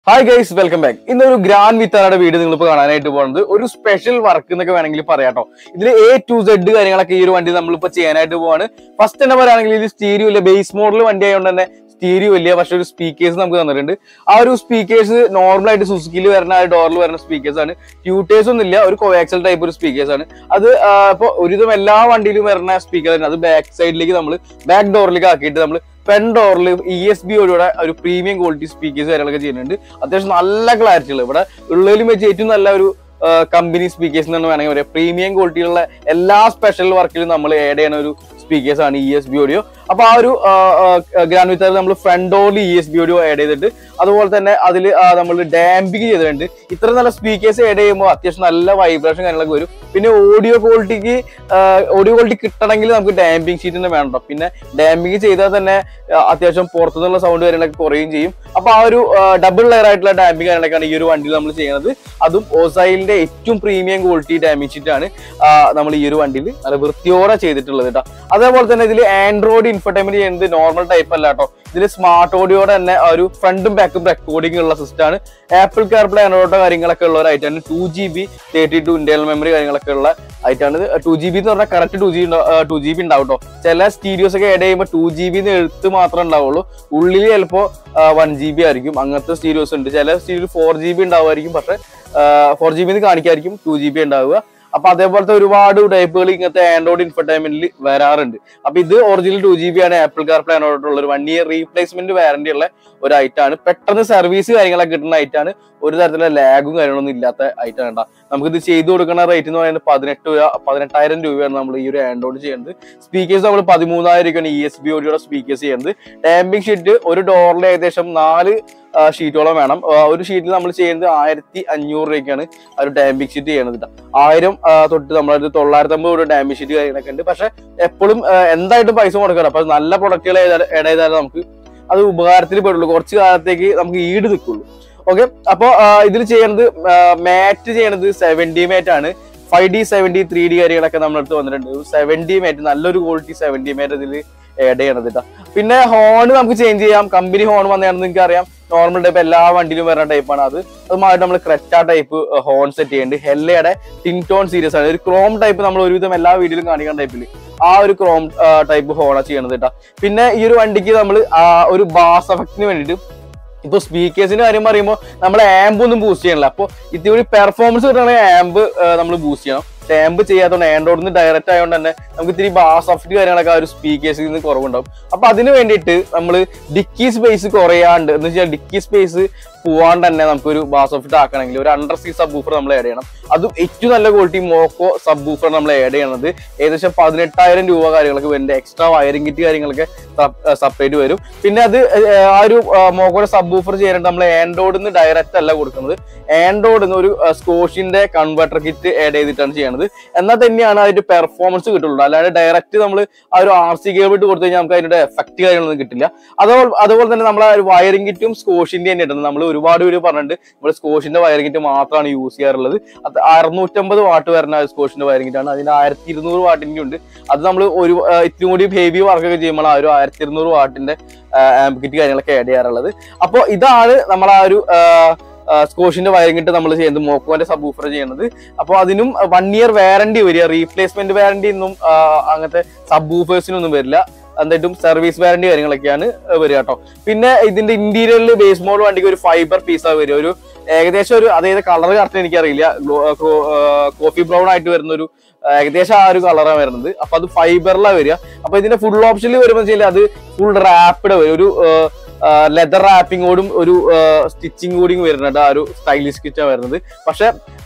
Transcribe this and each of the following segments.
Hi guys welcome back ഇന്നൊരു grand വിത്താറയുടെ video നിങ്ങൾ ഇപ്പോൾ കാണാനായിട്ട് പോകുന്നത് ഒരു സ്പെഷ്യൽ വർക്ക് എന്നൊക്കെ വേണമെങ്കിൽ പറയാട്ടോ ഇതിൽ എ ടു സെഡ് കാര്യങ്ങളൊക്കെ ഈ ഒരു വണ്ടി നമ്മളിപ്പോൾ ചെയ്യാനായിട്ട് പോവാണ് ഫസ്റ്റ് തന്നെ പറയുകയാണെങ്കിൽ ഇത് സ്റ്റീരിയോ ഇല്ല ബേസ് മോഡൽ വണ്ടി ആയതുകൊണ്ട് തന്നെ സ്റ്റീരിയോ ഇല്ല പക്ഷെ ഒരു സ്പീക്കേഴ്സ് നമുക്ക് തന്നിട്ടുണ്ട് ആ ഒരു സ്പീക്കേഴ്സ് നോർമലായിട്ട് സുസുക്കിയിൽ വരുന്ന ആ ഡോറിൽ വരുന്ന സ്പീക്കേഴ്സ് ആണ് ട്യൂട്ടേഴ്സ് ഒന്നും ഇല്ല ഒരു കോവാക്സൽ ടൈപ്പ് ഒരു സ്പീക്കേഴ്സ് ആണ് അത് ഇപ്പോൾ ഒരുവിധം എല്ലാ വണ്ടിയിലും വരുന്ന സ്പീക്കർ തന്നെ അത് ബാക്ക് സൈഡിലേക്ക് നമ്മൾ ബാക്ക് ഡോറിലേക്ക് ആക്കിയിട്ട് നമ്മൾ പെൻ ഡോറിൽ ഇ എസ് ബി ഒഴിയുടെ ഒരു പ്രീമിയം ക്വാളിറ്റി സ്പീക്കേഴ്സ് കാര്യങ്ങളൊക്കെ ചെയ്യുന്നുണ്ട് അത്യാവശ്യം നല്ല ക്ലാരിറ്റി ഉള്ള ഇവിടെ ഉള്ളതിലും വെച്ച് ഏറ്റവും നല്ല ഒരു കമ്പനി സ്പീക്കേഴ്സ് എന്ന് വേണമെങ്കിൽ പറയാം പ്രീമിയം ക്വാളിറ്റിയുള്ള എല്ലാ സ്പെഷ്യൽ വർക്കിലും നമ്മൾ ആഡ് ചെയ്യുന്ന ഒരു സ്പീക്കേഴ്സ് ആണ് ഇ എസ് ബി ഓഡിയോ അപ്പൊ ആ ഒരു ഗ്രാൻഡ് വിത്താർ നമ്മൾ ഫ്രണ്ട് ഡോറിൽ E S B audio add ചെയ്തിട്ട് അതുപോലെ തന്നെ അതിൽ നമ്മൾ ഡാമ്പിങ് ചെയ്തിട്ടുണ്ട് ഇത്ര നല്ല സ്പീക്കേഴ്സ് ആഡ് ചെയ്യുമ്പോൾ അത്യാവശ്യം നല്ല വൈബ്രേഷൻ കാര്യങ്ങളൊക്കെ വരും പിന്നെ ഓഡിയോ ക്വാളിറ്റിക്ക് ഓഡിയോ ക്വാളിറ്റി കിട്ടണമെങ്കിൽ നമുക്ക് ഡാമ്പിങ് ഷീറ്റ് തന്നെ വേണം ട്ടോ. പിന്നെ ഡാമ്പിങ് ചെയ്താൽ തന്നെ ആ, അത്യാവശ്യം പുറത്തുനിന്നുള്ള സൗണ്ട് കാര്യങ്ങളൊക്കെ കുറയും ചെയ്യും അപ്പൊ ആ ഒരു ഡബിൾ ലെയർ ആയിട്ടുള്ള ഡാമ്പിങ് കാര്യങ്ങളൊക്കെയാണ് ഈ ഒരു വണ്ടിയിൽ നമ്മൾ ചെയ്യുന്നത് അതും ഓസൈലിന്റെ ഏറ്റവും പ്രീമിയം ക്വാളിറ്റി ഡാമേജ് ഷീറ്റ് ആണ് നമ്മൾ ഈ ഒരു വണ്ടിയിൽ നല്ല വൃത്തിയോടെ ചെയ്തിട്ടുള്ളത് കേട്ടോ അതേപോലെ തന്നെ ഇതിൽ ആൻഡ്രോയിഡ് ഇൻഫർടൈൻമെന്റ് ചെയ്യുന്നത് നോർമൽ ടൈപ്പ് അല്ല കേട്ടോ ഇതിൽ സ്മാർട്ട് ഓഡിയോടെ തന്നെ ആ ഒരു ഫ്രണ്ടും ബാക്കും റെക്കോർഡിംഗ് ഉള്ള സിസ്റ്റം ആണ് ആപ്പിൾ കാർപ്ലേ ആൻഡ്രോയിഡോ കാര്യങ്ങളൊക്കെ ഉള്ള ഒരു ഐറ്റാണ് two G B thirty two internal memory കാര്യങ്ങളൊക്കെ ഉള്ള ഐറ്റാണ് ടു ജി ബി എന്ന് പറഞ്ഞാൽ correct two G two G B ഉണ്ടാവും കേട്ടോ ചില സ്റ്റീരിയോസ് ഒക്കെ ആഡ് ചെയ്യുമ്പോൾ ടു ജി ബി എഴുത്ത് മാത്രമേ ഉണ്ടാവുള്ളൂ ഉള്ളിൽ ചിലപ്പോൾ വൺ ജി ബി ആയിരിക്കും അങ്ങനത്തെ സ്റ്റീരിയോസ് ഉണ്ട് ചില സ്റ്റീരിയോ ഫോർ ജി ബി ഉണ്ടാവുമായിരിക്കും പക്ഷെ ഫോർ ജി ബി കാണിക്കായിരിക്കും ടു ജി ബി ഉണ്ടാവുക അപ്പൊ അതേപോലത്തെ ഒരുപാട് ടൈപ്പുകൾ ഇങ്ങനത്തെ ആൻഡ്രോയിഡ് ഇൻഫർടൈൻമെന്റിൽ വരാറുണ്ട് അപ്പൊ ഇത് ഒറിജിനൽ ടു ജി ബി ആണ് ആപ്പിൾ കാർ പ്ലാനോട് ഉള്ള ഒരു വൺ ഇയർ റീപ്ലേസ്മെന്റ് വാറന്റി ഉള്ള ഒരു ഐറ്റാണ് പെട്ടെന്ന് സർവീസ് കാര്യങ്ങളൊക്കെ കിട്ടുന്ന ഐറ്റാണ് ഒരു തരത്തിലുള്ള ലാഗും കാര്യങ്ങളൊന്നും ഇല്ലാത്ത ഐറ്റാണ് കേട്ടോ നമുക്കിത് ചെയ്തു കൊടുക്കുന്ന റേറ്റ് എന്ന് പറയുന്നത് പതിനെട്ട് രൂപ പതിനെട്ടായിരം രൂപയാണ് നമ്മൾ ഈ ഒരു ആൻഡ്രോയിഡ് ചെയ്യുന്നത് സ്പീക്കേഴ്സ് നമ്മൾ പതിമൂന്നായിരം രൂപയാണ് ഇ എസ് ബി ഓടിയുടെ സ്പീക്കേഴ്സ് ചെയ്യുന്നത് ഡാമ്പിംഗ് ഷീറ്റ് ഒരു ഡോറിൽ ഏകദേശം നാല് ഷീറ്റോളം വേണം ആ, ഒരു ഷീറ്റിൽ നമ്മൾ ചെയ്യുന്നത് ആയിരത്തി അഞ്ഞൂറ് രൂപയ്ക്കാണ് ആ ഒരു ഡാമ്പിംഗ് ഷീറ്റ് ചെയ്യണത് ട്ടോ. ആയിരം ആ, തൊട്ട് നമ്മളൊരു തൊള്ളായിരത്തി അമ്പത് രൂപ ഡാമ്പിംഗ് ഷീറ്റ് കാര്യങ്ങളൊക്കെ ഉണ്ട് പക്ഷെ എപ്പോഴും എന്തായിട്ടും പൈസ കൊടുക്കണം അപ്പൊ നല്ല പ്രൊഡക്റ്റുകൾ ഇട ചെയ്താലും നമുക്ക് അത് ഉപകാരത്തിൽ പെടുള്ളൂ കുറച്ച് കാലത്തേക്ക് നമുക്ക് ഈട് നിൽക്കുള്ളൂ ഓക്കെ അപ്പൊ ഇതിൽ ചെയ്യുന്നത് മാറ്റ് ചെയ്യണത് സെവൻറ്റി മാറ്റ് ആണ് five D seventy three D കാര്യങ്ങളൊക്കെ നമ്മുടെ അടുത്ത് വന്നിട്ടുണ്ട് സെവൻറ്റി മാറ്റ് നല്ലൊരു ക്വാളിറ്റി സെവൻറ്റി മാറ്റ് ഇതിൽ ആഡ് ചെയ്യണത് കേട്ടോ പിന്നെ ഹോൺ നമുക്ക് ചേഞ്ച് ചെയ്യാം കമ്പനി ഹോൺ വന്നതാണെന്ന് നിങ്ങൾക്ക് അറിയാം നോർമൽ ടൈപ്പ് എല്ലാ വണ്ടിയിലും വരുന്ന ടൈപ്പാണ് അത് അതുമായിട്ട് നമ്മൾ ക്രെറ്റ ടൈപ്പ് ഹോൺ സെറ്റ് ചെയ്യുന്നുണ്ട് ഹെല്ലയുടെ ടിൻടോൺ സീരീസ് ആണ് ഒരു ക്രോം ടൈപ്പ് നമ്മൾ ഒരുവിധം എല്ലാ വീഡിയോയിലും കാണിക്കുന്ന ടൈപ്പിൽ ആ ഒരു ക്രോം ടൈപ്പ് ഹോണാണ് ചെയ്യണത് കേട്ടോ പിന്നെ ഈ ഒരു വണ്ടിക്ക് നമ്മൾ ഒരു ബാസ് എഫക്റ്റിന് വേണ്ടിയിട്ട് ഇപ്പൊ സ്പീക്കേഴ്സിന്റെ കാര്യം പറയുമ്പോൾ നമ്മൾ ആംബ് ഒന്നും ബൂസ്റ്റ് ചെയ്യണില്ല അപ്പോൾ ഇത്തിരി പെർഫോമൻസ് കിട്ടണമെങ്കിൽ ആംബ് നമ്മൾ ബൂസ്റ്റ് ചെയ്യണം ആംബ് ചെയ്യാത്തതുകൊണ്ട് ആൻഡ്രോയിഡിൽ നിന്ന് ഡയറക്റ്റ് ആയതുകൊണ്ട് തന്നെ നമുക്ക് ഇത്തിരി ബാസ് സോഫ്റ്റ് കാര്യങ്ങളൊക്കെ ആ ഒരു സ്പീക്കേഴ്സിൽ നിന്ന് കുറവുണ്ടാവും അപ്പൊ അതിന് വേണ്ടിയിട്ട് നമ്മൾ ഡിക്കി സ്പേസ് കുറയാണ്ട് എന്ന് വെച്ചാൽ ഡിക്കി സ്പേസ് പോവാണ്ട് തന്നെ നമുക്കൊരു ബാസ് ഓഫിറ്റ് ആക്കണമെങ്കിൽ ഒരു അണ്ടർ സി സബ് ബൂഫർ നമ്മൾ ആഡ് ചെയ്യണം അതും ഏറ്റവും നല്ല ക്വാളിറ്റി മോക്കോ സബ് ബൂഫർ നമ്മൾ ആഡ് ചെയ്യണത് ഏകദേശം പതിനെട്ടായിരം രൂപ കാര്യങ്ങളൊക്കെ വരുന്നുണ്ട് എക്സ്ട്രാ വയറിംഗ് കിറ്റ് കാര്യങ്ങളൊക്കെ സെപ്പറേറ്റ് വരും പിന്നെ അത് ഏർ, ആ ഒരു മോക്കോയുടെ സബ് ബൂഫർ ചെയ്യാനായിട്ട് നമ്മൾ ആൻഡ്രോയിഡിൽ നിന്ന് ഡയറക്റ്റ് അല്ല കൊടുക്കുന്നത് ആൻഡ്രോയിഡിൽ നിന്ന് ഒരു സ്കോഷിന്റെ കൺവെർട്ടർ കിറ്റ് ആഡ് ചെയ്തിട്ടാണ് ചെയ്യണത് എന്നാൽ തന്നെയാണ് അതിന്റെ പെർഫോമൻസ് കിട്ടുള്ളൂ അല്ലാതെ ഡയറക്റ്റ് നമ്മൾ ആ ഒരു ആർ സി കേബിൾ ഇട്ട് കൊടുത്തു കഴിഞ്ഞാൽ നമുക്ക് അതിന്റെ എഫക്ട് കാര്യങ്ങളൊന്നും കിട്ടില്ല അതുപോലെ അതുപോലെ തന്നെ നമ്മൾ ആ ഒരു വയറിംഗ് കിറ്റും സ്കോഷിന്റെ തന്നെ ഇടുന്നത് നമ്മൾ ഒരുപാട് പേര് പറഞ്ഞിട്ട് നമ്മൾ സ്കോഷിന്റെ വയറിംഗ് കിറ്റ് മാത്രമാണ് യൂസ് ചെയ്യാറുള്ളത് അത് അറുന്നൂറ്റമ്പത് വാട്ട് വരുന്ന സ്കോഷിന്റെ വയറിംഗ് കിറ്റാണ് അതിന്റെ ആയിരത്തി ഇരുന്നൂറ് വാട്ടിന്റെ ഉണ്ട് അത് നമ്മൾ ഒരു ആ, ഇത്തിരി കൂടി ഹെവി വർക്കൊക്കെ ചെയ്യുമ്പോൾ ആ ഒരു ആയിരത്തി ഇരുന്നൂറ് വാട്ടിന്റെ ആംപ് കിറ്റ് കാര്യങ്ങളൊക്കെ ആഡ് ചെയ്യാറുള്ളത് അപ്പോൾ ഇതാണ് നമ്മൾ ആ ഒരു സ്കോഷിന്റെ വയറിംഗ് കിറ്റ് നമ്മൾ ചെയ്യുന്നത് മോക്കോന്റെ സബ് ഊഫർ ചെയ്യുന്നത് അപ്പോൾ അതിനും വൺ ഇയർ വാറണ്ടി വരിക റീപ്ലേസ്മെന്റ് വാറണ്ടി ഒന്നും ആ, അങ്ങനത്തെ സബ് ഊഫേഴ്സിനൊന്നും വരില്ല എന്നിട്ടും സർവീസ് വാറണ്ടി കാര്യങ്ങളൊക്കെയാണ് വരിക കേട്ടോ പിന്നെ ഇതിന്റെ ഇന്റീരിയറിൽ ബേസ് മോഡ് വണ്ടിക്ക് ഒരു ഫൈബർ പീസാണ് വരിക ഒരു ഏകദേശം ഒരു അതായത് കളർ കറക്റ്റ് എനിക്കറിയില്ല കോഫി ബ്രൗൺ ആയിട്ട് വരുന്ന ഒരു ഏകദേശം ആ ഒരു കളറാണ് വരുന്നത് അപ്പൊ അത് ഫൈബറിലാണ് വരിക അപ്പൊ ഇതിന്റെ ഫുൾ ഓപ്ഷനിൽ വരുമ്പോൾ വെച്ചാൽ അത് ഫുൾ റാപ്പിഡ് വരും ഒരു ലെതർ റാപ്പിങ്ങോടും ഒരു സ്റ്റിച്ചിങ് കൂടി വരുന്നുണ്ട് ആ ഒരു സ്റ്റൈലിഷ് സ്റ്റിച്ചാണ് വരുന്നത് പക്ഷെ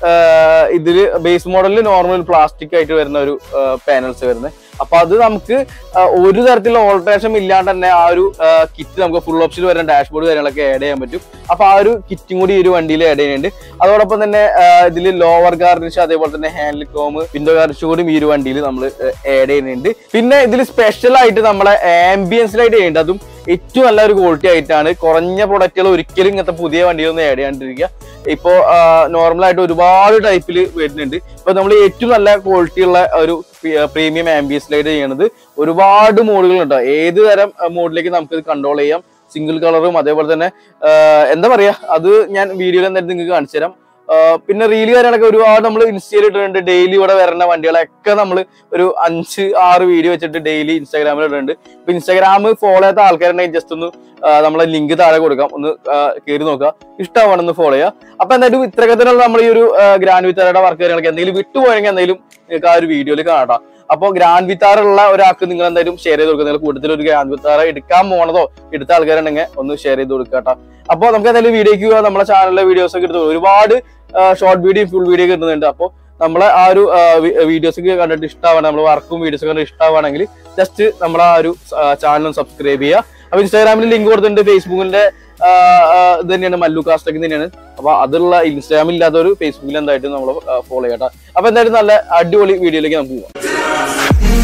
ഇതിൽ ബേസ് മോഡലിൽ നോർമൽ പ്ലാസ്റ്റിക് ആയിട്ട് വരുന്ന ഒരു പാനൽസ് വരുന്നത് അപ്പൊ അത് നമുക്ക് ആ, ഒരു തരത്തിലുള്ള ഓൾട്രേഷൻ ഇല്ലാണ്ട് തന്നെ ആ ഒരു കിറ്റ് നമുക്ക് ഫുൾ ഓപ്ഷൻ വരുന്ന ഡാഷ്ബോർഡ് കാര്യങ്ങളൊക്കെ ആഡ് ചെയ്യാൻ പറ്റും അപ്പൊ ആ ഒരു കിറ്റും കൂടി ഈ ഒരു വണ്ടിയിൽ ആഡ് ചെയ്യുന്നുണ്ട് അതോടൊപ്പം തന്നെ ഇതിൽ ലോവർ ഗാർണിഷ് അതേപോലെ തന്നെ ഹാൻഡിൽ കോം വിൻഡോ ഗാർണിഷ് കൂടി ഈ ഒരു വണ്ടിയിൽ നമ്മൾ ആഡ് ചെയ്യുന്നുണ്ട് പിന്നെ ഇതിൽ സ്പെഷ്യൽ ആയിട്ട് നമ്മളെ ആംബിയൻസ് ലൈറ്റ് ചെയ്യുന്നുണ്ട് അതും ഏറ്റവും നല്ല ഒരു ക്വാളിറ്റി ആയിട്ടാണ് കുറഞ്ഞ പ്രൊഡക്റ്റുകൾ ഒരിക്കലും ഇങ്ങനത്തെ പുതിയ വണ്ടിയൊന്നും ആഡ് ചെയ്യാണ്ടിരിക്കുക ഇപ്പോ നോർമൽ ആയിട്ട് ഒരുപാട് ടൈപ്പിൽ വരുന്നുണ്ട് ഇപ്പൊ നമ്മൾ ഏറ്റവും നല്ല ക്വാളിറ്റി ഉള്ള ഒരു പ്രീമിയം ആംബിയൻസ് ലൈറ്റ് ചെയ്യണത് ഒരുപാട് മോഡുകൾ ഉണ്ട് ഏത് തരം മോഡിലേക്ക് നമുക്ക് ഇത് കൺട്രോൾ ചെയ്യാം സിംഗിൾ കളറും അതേപോലെ തന്നെ ആ, എന്താ പറയാ അത് ഞാൻ വീഡിയോയിൽ എന്തായാലും നിങ്ങൾക്ക് കാണിച്ചു തരാം ആ, പിന്നെ റീല് കാര്യങ്ങളൊക്കെ ഒരുപാട് നമ്മൾ ഇൻസ്റ്റയിൽ ഇട്ടിട്ടുണ്ട് ഡെയിലി ഇവിടെ വരുന്ന വണ്ടികളൊക്കെ നമ്മൾ ഒരു അഞ്ച് ആറ് വീഡിയോ വെച്ചിട്ട് ഡെയിലി ഇൻസ്റ്റാഗ്രാമിൽ ഇടുന്നുണ്ട് ഇപ്പൊ ഇൻസ്റ്റാഗ്രാം ഫോളോ ചെയ്യാത്ത ആൾക്കാരുണ്ടെങ്കിൽ ജസ്റ്റ് ഒന്ന് ആ, നമ്മളെ ലിങ്ക് താഴെ കൊടുക്കാം ഒന്ന് കയറി നോക്കുക ഇഷ്ടമാണെന്ന് ഫോളോ ചെയ്യുക അപ്പൊ എന്തായാലും ഇത്രയൊക്കെ തന്നെയുള്ള നമ്മൾ ഈ ഒരു ഗ്രാൻഡ് വിത്താരയുടെ വർക്ക് കാര്യങ്ങളൊക്കെ എന്തെങ്കിലും വിട്ടുപോയെങ്കിൽ എന്തെങ്കിലും നിങ്ങൾക്ക് ആ ഒരു വീഡിയോയിൽ കാണാം അപ്പോൾ ഗ്രാൻഡ് വിത്താറുള്ള ഒരാൾക്ക് നിങ്ങൾ എന്തായാലും ഷെയർ ചെയ്ത് കൊടുക്കുക നിങ്ങൾ കൂടുതൽ ഒരു ഗ്രാൻഡ് വിത്താറ എടുക്കാൻ പോണതോ എടുത്ത ആൾക്കാരുണ്ടെങ്കിൽ ഒന്ന് ഷെയർ ചെയ്ത് കൊടുക്കുക കേട്ടോ അപ്പോൾ നമുക്ക് എന്തായാലും വീഡിയോക്ക് നമ്മുടെ ചാനലിലെ വീഡിയോസ് ഒക്കെ എടുത്തു ഒരുപാട് ഷോർട്ട് വീഡിയോ ഫുൾ വീഡിയോ കിട്ടുന്നുണ്ട് അപ്പോൾ നമ്മളെ ആ ഒരു വീഡിയോസ് ഒക്കെ കണ്ടിട്ട് ഇഷ്ടമാണ് നമ്മൾ വർക്കും വീഡിയോസ് ഒക്കെ കണ്ടിട്ട് ഇഷ്ടമാണെങ്കിൽ ജസ്റ്റ് നമ്മളെ ആ ഒരു ചാനൽ സബ്സ്ക്രൈബ് ചെയ്യുക അപ്പൊ ഇൻസ്റ്റാഗ്രാമിൽ ലിങ്ക് കൊടുത്തിട്ടുണ്ട് ഫേസ്ബുക്കിന്റെ ആ, ആ, ഇത് തന്നെയാണ് മല്ലു കാസ്റ്റൊക്കെ തന്നെയാണ് അപ്പൊ അതുള്ള ഇൻസ്റ്റാഗ്രാമിൽ ഇല്ലാത്തവർ ഫേസ്ബുക്കിൽ എന്തായിട്ടും നമ്മൾ ഫോളോ ചെയ്യട്ടെ അപ്പൊ എന്തായാലും നല്ല അടിപൊളി വീഡിയോയിലേക്ക് നമുക്ക് പോകാം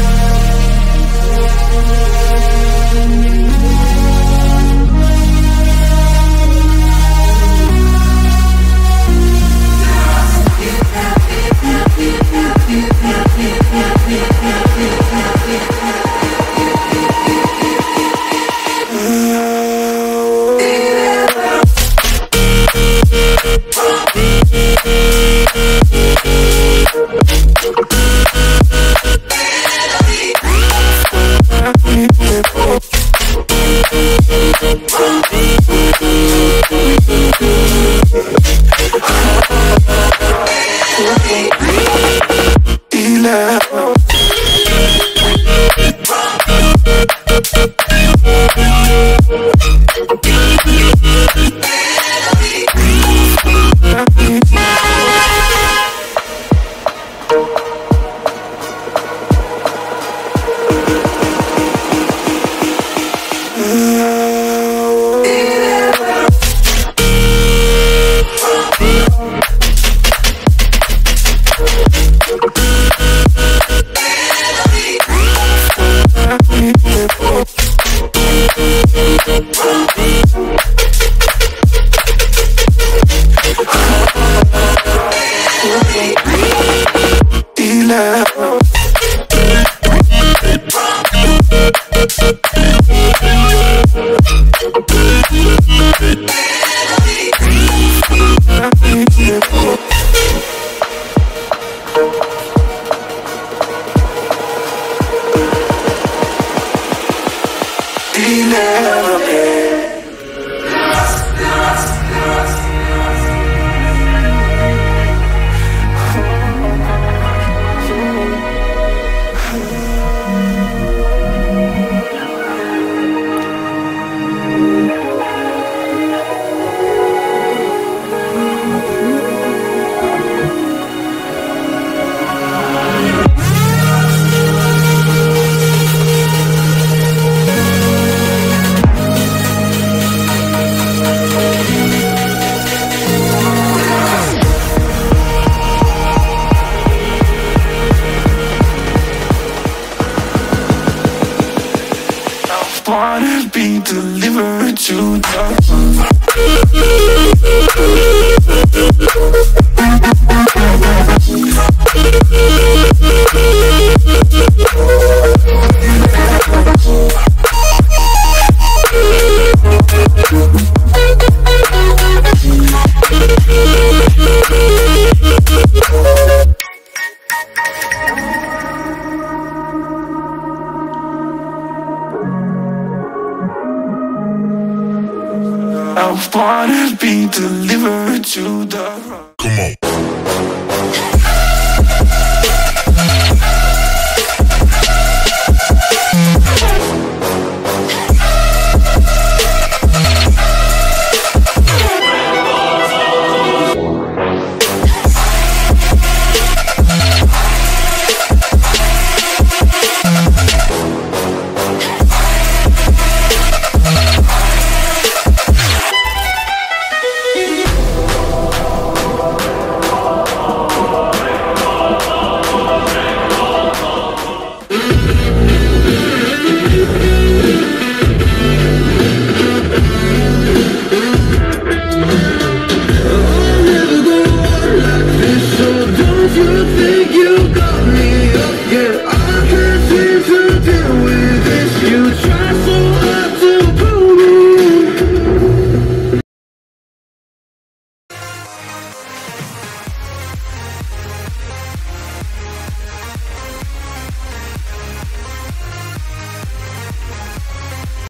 wanna be delivered to the I wanna be delivered to the Come on.